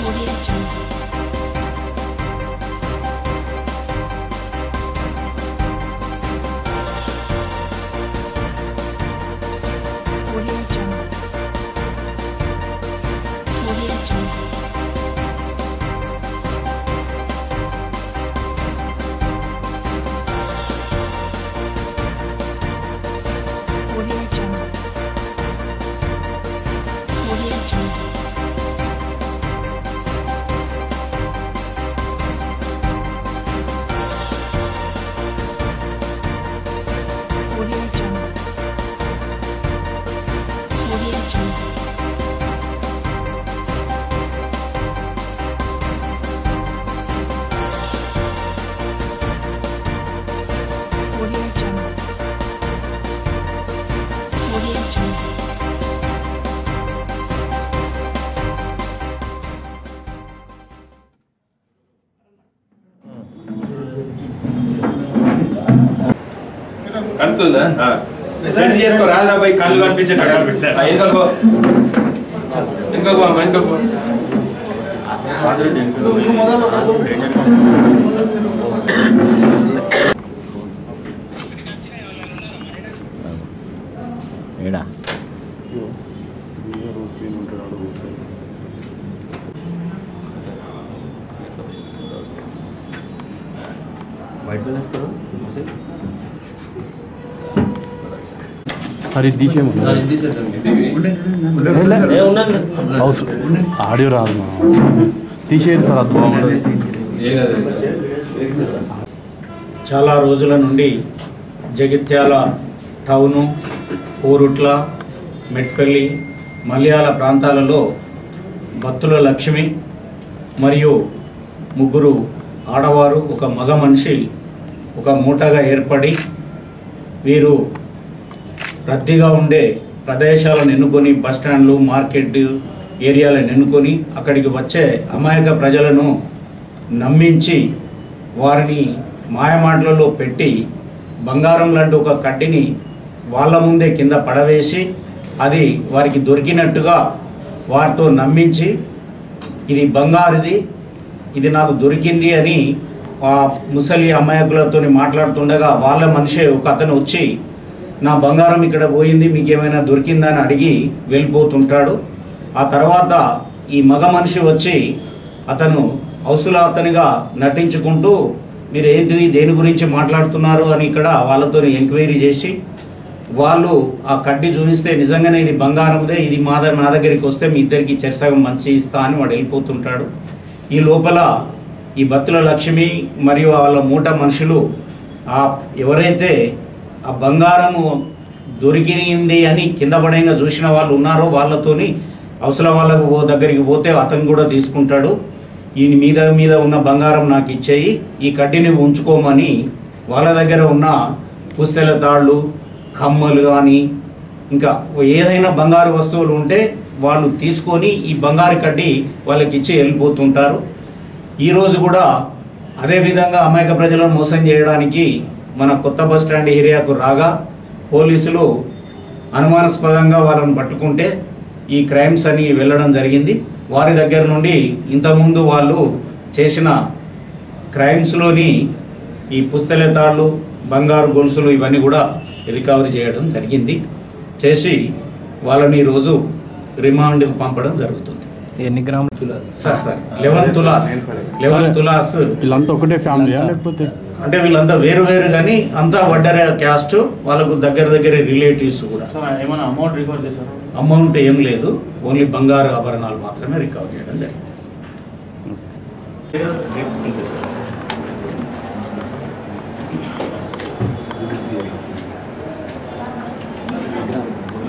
Audio Jungle. Audio Jungle. Audio Jungle. Audio Jungle. Audio Jungle. Audio Jungle. Audio Jungle. Audio Jungle. Audio Jungle. కలుతుందా set చేసుకో రాజరా పోయి కళ్ళు కనిపించే కళ్ళు కనిపిస్తాయి. వెనకాల పో వెనకాల పో అమ్మ, వెనకాల పో ఏడా మరి ఇది తీసేయము ఇది తీసేద్దాం, ఇది. అవసరం ఆడియో రాదు మా. తీసేయండి సార్ అది బాగుంటుంది ఏం కాదు. చాలా రోజుల నుండి జగిత్యాల టౌను ఊరుట్ల మెట్పల్లి మలయాళ ప్రాంతాలలో భక్తుల లక్ష్మి మరియు ముగ్గురు ఆడవారు ఒక మగ మనిషి ఒక మూటగా ఏర్పడి వీరు రద్దీగా ఉండే ప్రదేశాలను ఎన్నుకొని బస్టాండ్లు మార్కెట్ ఏరియాలను ఎన్నుకొని అక్కడికి వచ్చే అమాయక ప్రజలను నమ్మించి వారిని మాయమాటలలో పెట్టి బంగారం లాంటి ఒక కడ్డిని వాళ్ళ ముందే కింద పడవేసి అది వారికి దొరికినట్టుగా వారితో నమ్మించి ఇది బంగారుది ఇది నాకు దొరికింది అని ఆ ముసలి అమాయకులతో మాట్లాడుతుండగా వాళ్ళ మనిషి ఒక అతను వచ్చి నా బంగారం ఇక్కడ పోయింది మీకు ఏమైనా దొరికిందా అని అడిగి వెళ్ళిపోతుంటాడు ఆ తర్వాత ఈ మగ మనిషి వచ్చి అతను హౌసుల అతనిగా నటించుకుంటూ మీరు ఏంటిది దేని గురించి మాట్లాడుతున్నారు అని ఇక్కడ వాళ్ళతో ఎంక్వైరీ చేసి వాళ్ళు ఆ కడ్డి చూపిస్తే నిజంగానే ఇది బంగారందే ఇది మా దగ్గర నా దగ్గరికి వస్తే మీ ఇద్దరికి చెరసగం మంచి ఇస్తా అని వాడు వెళ్ళిపోతుంటాడు ఈ లోపల ఈ భక్తుల లక్ష్మి మరియు వాళ్ళ మూట మనుషులు ఆ ఎవరైతే ఆ బంగారము దొరికింది అని కింద పడైన చూసిన వాళ్ళు ఉన్నారో వాళ్ళతోని అవసరం వాళ్ళకు ఓ దగ్గరికి పోతే అతను కూడా తీసుకుంటాడు ఈ మీద మీద ఉన్న బంగారం నాకు ఇచ్చేయి ఈ కడ్డీని ఉంచుకోమని వాళ్ళ దగ్గర ఉన్న పుస్తెల తాళ్ళు కమ్మలు కానీ ఇంకా ఏదైనా బంగారు వస్తువులు ఉంటే వాళ్ళు తీసుకొని ఈ బంగారు కడ్డీ వాళ్ళకి ఇచ్చి వెళ్ళిపోతుంటారు ఈరోజు కూడా అదేవిధంగా అమాయక ప్రజలను మోసం చేయడానికి మన కొత్త బస్ స్టాండ్ ఏరియాకు రాగా పోలీసులు అనుమానాస్పదంగా వాళ్ళని పట్టుకుంటే ఈ క్రైమ్స్ అని వెళ్ళడం జరిగింది వారి దగ్గర నుండి ఇంతకుముందు వాళ్ళు చేసిన క్రైమ్స్లోని ఈ పుస్తలెతాళ్ళు బంగారు గొలుసులు ఇవన్నీ కూడా రికవరీ చేయడం జరిగింది చేసి వాళ్ళని ఈరోజు రిమాండ్కి పంపడం జరుగుతుంది ఎన్ని గ్రాములు sir sir eleven tolas eleven tolas వీళ్ళంతా ఒకటే ఫ్యామిలీయా లేకపోతే అంటే వీళ్ళంతా వేరు వేరు కానీ అంతా వడ్డర క్యాస్ట్ వాళ్ళకు దగ్గర దగ్గర రిలేటివ్స్ కూడా ఏమైనా అమౌంట్ రికార్డ్ చేశారు అమౌంట్ ఏం లేదు ఓన్లీ బంగారు ఆభరణాలు మాత్రమే రికవర్ చేయడం జరిగింది